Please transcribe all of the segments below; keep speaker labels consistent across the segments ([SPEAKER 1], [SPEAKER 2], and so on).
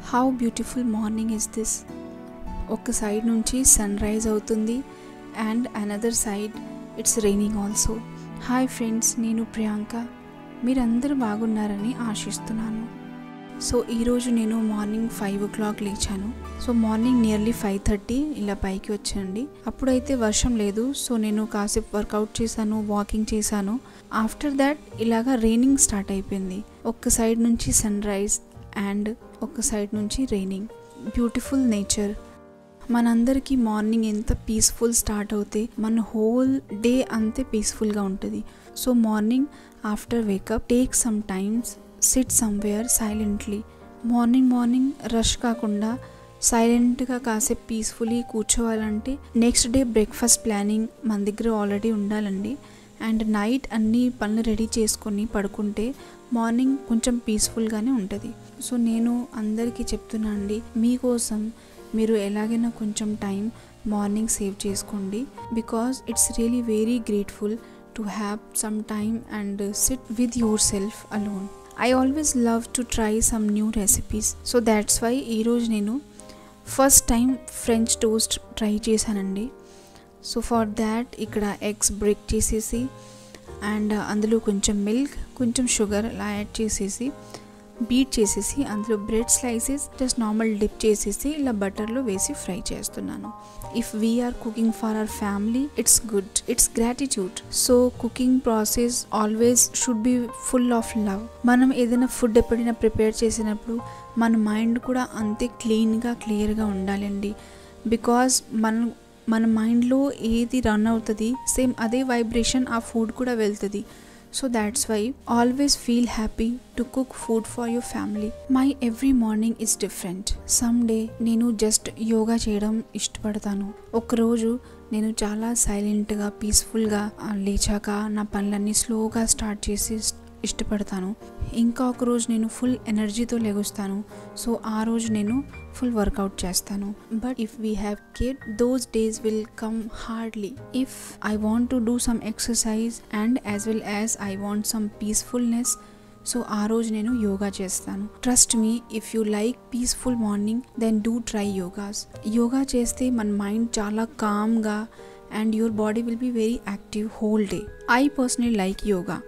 [SPEAKER 1] How beautiful morning is this ఒక side నుంచి sunrise అవుతుంది and another side it's raining also hi friends నేను ప్రియాంక మీరందరూ బాగున్నారని ఆశిస్తున్నాను సో ఈరోజు నేను మార్నింగ్ ఫైవ్ ఓ క్లాక్ లేచాను so morning nearly five thirty ఇలా పైకి వచ్చానండి అప్పుడైతే వర్షం లేదు సో నేను కాసేపు వర్కౌట్ చేశాను వాకింగ్ చేశాను ఆఫ్టర్ దాట్ ఇలాగా రైనింగ్ స్టార్ట్ అయిపోయింది ఒక్క సైడ్ నుంచి సన్ రైజ్ అండ్ ఒక సైడ్ నుంచి రైనింగ్ బ్యూటిఫుల్ నేచర్ మనందరికీ మార్నింగ్ ఎంత పీస్ఫుల్ స్టార్ట్ అవుతే మన హోల్ డే అంతే పీస్ఫుల్గా ఉంటుంది so morning after wake up take some times sit somewhere silently morning morning rush కాకుండా సైలెంట్గా కాసేపు పీస్ఫుల్లీ కూర్చోవాలంటే నెక్స్ట్ డే బ్రేక్ఫాస్ట్ ప్లానింగ్ మన దగ్గర ఆల్రెడీ ఉండాలండి అండ్ నైట్ అన్ని పనులు రెడీ చేసుకొని పడుకుంటే మార్నింగ్ కొంచెం పీస్ఫుల్గానే ఉంటుంది సో నేను అందరికీ చెప్తున్నా అండి మీకోసం మీరు ఎలాగైనా కొంచెం టైం మార్నింగ్ సేవ్ చేసుకోండి because it's really very grateful to have some time and sit with yourself alone I always love to try some new recipes so that's why ఈరోజు నేను first time French toast try చేశానండి so for that ఇక్కడ eggs break చేసేసి and అందులో కొంచెం milk కొంచెం sugar అలా add చేసేసి బీట్ చేసేసి అందులో bread slices just normal dip చేసేసి ఇలా బటర్లో వేసి ఫ్రై చేస్తున్నాను if we're cooking for our family it's good it's gratitude so cooking process always should be full of love మనం ఏదైనా ఫుడ్ ఎప్పుడైనా ప్రిపేర్ చేసినప్పుడు మన మైండ్ కూడా అంతే క్లీన్గా క్లియర్గా ఉండాలండి బికాజ్ మనం మన మైండ్లో ఏది రన్ అవుతుంది సేమ్ అదే వైబ్రేషన్ ఆ ఫుడ్ కూడా వెళ్తుంది so that's why always feel happy to cook food for your family my every morning is different some day నేను జస్ట్ యోగా చేయడం ఇష్టపడతాను ఒకరోజు నేను చాలా సైలెంట్గా పీస్ఫుల్గా లేచాక నా పనులన్నీ స్లోగా స్టార్ట్ చేసి ఇష్టపడతాను ఇంకా ఒక రోజు నేను ఫుల్ ఎనర్జీతో లెగుస్తాను సో ఆ రోజు నేను ఫుల్ వర్కౌట్ చేస్తాను but if we have care those days will come hardly if I want to do some exercise and as well as I want some peacefulness so ఆ రోజు నేను యోగా చేస్తాను trust me if you like peaceful morning then do try yogas yoga చేస్తే మన mind చాలా కామ్గా and your body will be very active whole day I personally like yoga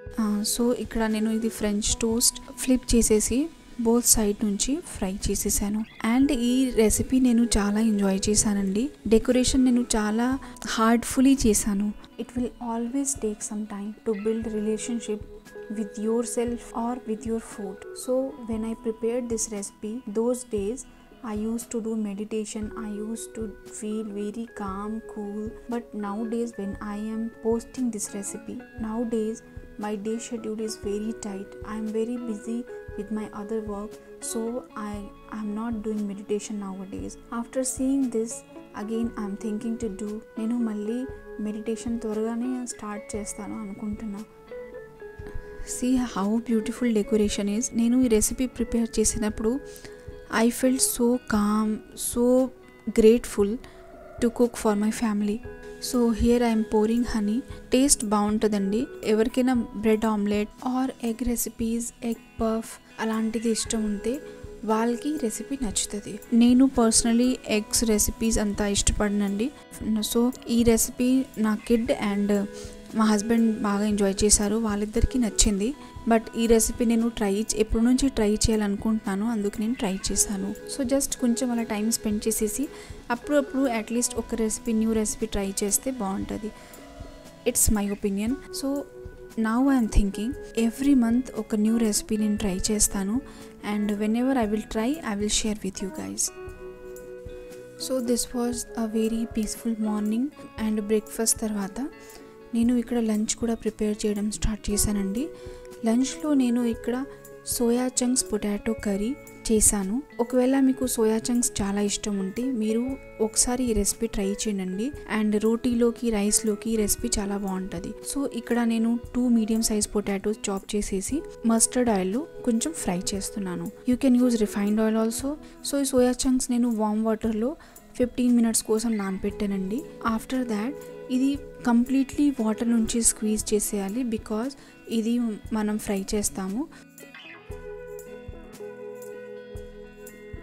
[SPEAKER 1] so ఇక్కడ నేను ఇది ఫ్రెంచ్ టోస్ట్ ఫ్లిప్ చేసేసి బోత్ సైడ్ నుంచి ఫ్రై చేసేసాను అండ్ ఈ రెసిపీ నేను చాలా ఎంజాయ్ చేశానండి డెకరేషన్ నేను చాలా హార్డ్ఫుల్లీ చేశాను it will always take some time to build relationship with yourself or with your food. So, when I prepared this recipe, those days I used to do meditation, I used to feel very calm, cool. But nowadays, when I am posting this recipe, nowadays my day schedule is very tight. I am very busy with my other work, so I am not doing meditation nowadays. After seeing this, again I'm thinking to do నేను మళ్ళీ meditation త్వరగానే start చేస్తాను అనుకుంటున్నా see how beautiful decoration is నేను ఈ recipe prepare చేసినప్పుడు I felt so calm so grateful to cook for my family so here I'm pouring honey taste బాగుంటుందండి ఎవరికైనా bread omelette or egg recipes egg puff అలాంటిది ఇష్టం ఉంటే వాళ్ళకి recipe నచ్చుతుంది నేను పర్సనలీ ఎగ్స్ రెసిపీస్ అంతా ఇష్టపడినండి సో ఈ రెసిపీ నా కిడ్ అండ్ మా హస్బెండ్ బాగా ఎంజాయ్ చేశారు వాళ్ళిద్దరికీ నచ్చింది బట్ ఈ రెసిపీ నేను ట్రై ఎప్పటి నుంచి ట్రై చేయాలనుకుంటున్నాను అందుకు నేను ట్రై చేశాను సో జస్ట్ కొంచెం అలా టైం స్పెండ్ చేసేసి అప్పుడప్పుడు అట్లీస్ట్ ఒక రెసిపీ న్యూ రెసిపీ ట్రై చేస్తే బాగుంటుంది it's my opinion so now I'm thinking every month ఒక న్యూ రెసిపీ నేను ట్రై చేస్తాను and whenever I will try I will share with you guys so this was a very peaceful morning and breakfast తర్వాత నేను ఇక్కడ lunch కూడా prepare చేయడం start చేశానండి లంచ్లో నేను ఇక్కడ సోయా చంక్స్ పొటాటో కర్రీ చేశాను ఒకవేళ మీకు సోయా చంక్స్ చాలా ఇష్టం ఉంటే మీరు ఒకసారి ఈ రెసిపీ ట్రై చేయండి అండ్ రోటీలోకి రైస్లోకి ఈ రెసిపీ చాలా బాగుంటుంది సో ఇక్కడ నేను two medium size potatoes chop చేసేసి మస్టర్డ్ ఆయిల్లో కొంచెం ఫ్రై చేస్తున్నాను you can use refined oil also so ఈ సోయా చంక్స్ నేను వామ్ వాటర్లో ఫిఫ్టీన్ మినిట్స్ కోసం నానపెట్టానండి ఆఫ్టర్ దాట్ ఇది కంప్లీట్లీ వాటర్ నుంచి స్క్వీజ్ చేసేయాలి బికాజ్ ఇది మనం ఫ్రై చేస్తాము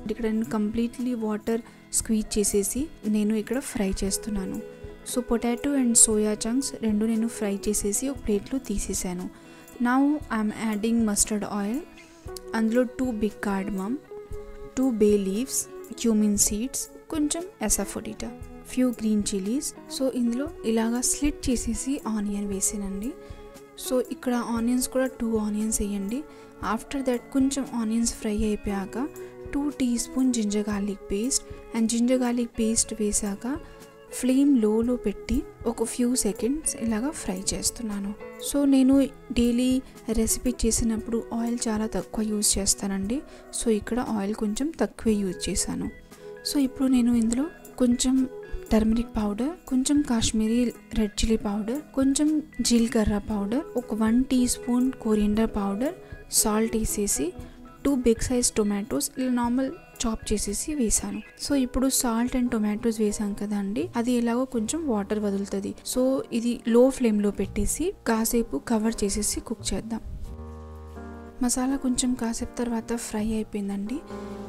[SPEAKER 1] ఇక్కడ నేను కంప్లీట్లీ వాటర్ స్క్వీజ్ చేసేసి నేను ఇక్కడ ఫ్రై చేస్తున్నాను so potato and soya chunks రెండు నేను ఫ్రై చేసేసి ఒక ప్లేట్లో తీసేసాను నా ఐఎమ్ యాడింగ్ మస్టర్డ్ ఆయిల్ అందులో two big cardamom two bay leaves cumin seeds కొంచెం asafoetida few green chillies so ఇందులో ఇలాగా స్లిట్ చేసేసి ఆనియన్ వేసానండి సో ఇక్కడ ఆనియన్స్ కూడా టూ ఆనియన్స్ వేయండి ఆఫ్టర్ దట్ కొంచెం ఆనియన్స్ ఫ్రై అయిపోయాక two teaspoon ginger garlic paste and ginger garlic paste వేసాక ఫ్లేమ్ లోలో పెట్టి ఒక ఫ్యూ సెకండ్స్ ఇలాగా ఫ్రై చేస్తున్నాను సో నేను డైలీ రెసిపీ చేసినప్పుడు ఆయిల్ చాలా తక్కువ యూజ్ చేస్తానండి సో ఇక్కడ ఆయిల్ కొంచెం తక్కువే యూజ్ చేశాను సో ఇప్పుడు నేను ఇందులో కొంచెం టర్మరిక్ పౌడర్ కొంచెం కాశ్మీరీ రెడ్ చిల్లీ పౌడర్ కొంచెం జీలకర్ర పౌడర్ ఒక one teaspoon coriander powder salt వేసేసి టూ బిగ్ సైజ్ టొమాటోస్ ఇలా నార్మల్ చాప్ చేసేసి వేసాను సో ఇప్పుడు సాల్ట్ అండ్ టొమాటోస్ వేసాం కదండి అది ఎలాగో కొంచెం వాటర్ వదులుతుంది సో ఇది లో ఫ్లేమ్లో పెట్టేసి కాసేపు కవర్ చేసేసి కుక్ చేద్దాం మసాలా కొంచెం కాసేపు తర్వాత ఫ్రై అయిపోయిందండి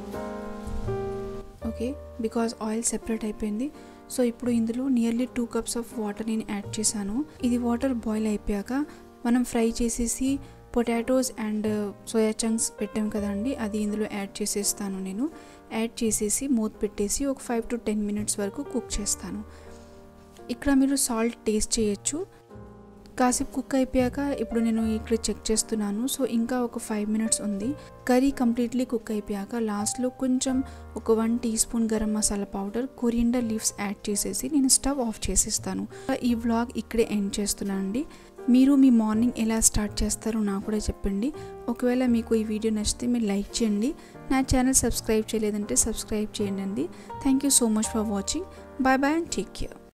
[SPEAKER 1] ఓకే బికాజ్ ఆయిల్ సెపరేట్ అయిపోయింది సో ఇప్పుడు ఇందులో nearly two cups of water నేను యాడ్ చేశాను ఇది వాటర్ బాయిల్ అయిపోయాక మనం ఫ్రై చేసేసి పొటాటోస్ అండ్ సోయా చంక్స్ పెట్టాం కదండి అది ఇందులో యాడ్ చేసేస్తాను నేను యాడ్ చేసేసి మూత పెట్టేసి ఒక ఫైవ్ టు టెన్ మినిట్స్ వరకు కుక్ చేస్తాను ఇక్కడ మీరు సాల్ట్ టేస్ట్ చేయొచ్చు కాసేపు కుక్ అయిపోయాక ఇప్పుడు నేను ఇక్కడ చెక్ చేస్తున్నాను సో ఇంకా ఒక ఫైవ్ మినిట్స్ ఉంది కర్రీ కంప్లీట్లీ కుక్ అయిపోయాక లాస్ట్లో కొంచెం ఒక one teaspoon garam masala powder coriander leaves add చేసేసి నేను స్టవ్ ఆఫ్ చేసేస్తాను ఈ వ్లాగ్ ఇక్కడే ఎండ్ చేస్తున్నాను అండి మీరు మీ మార్నింగ్ ఎలా స్టార్ట్ చేస్తారో నాకు కూడా చెప్పండి ఒకవేళ మీకు ఈ వీడియో నచ్చితే మీరు లైక్ చేయండి నా ఛానల్ సబ్స్క్రైబ్ చేయలేదంటే సబ్స్క్రైబ్ చేయండి అండి thank you so much for watching bye bye and take care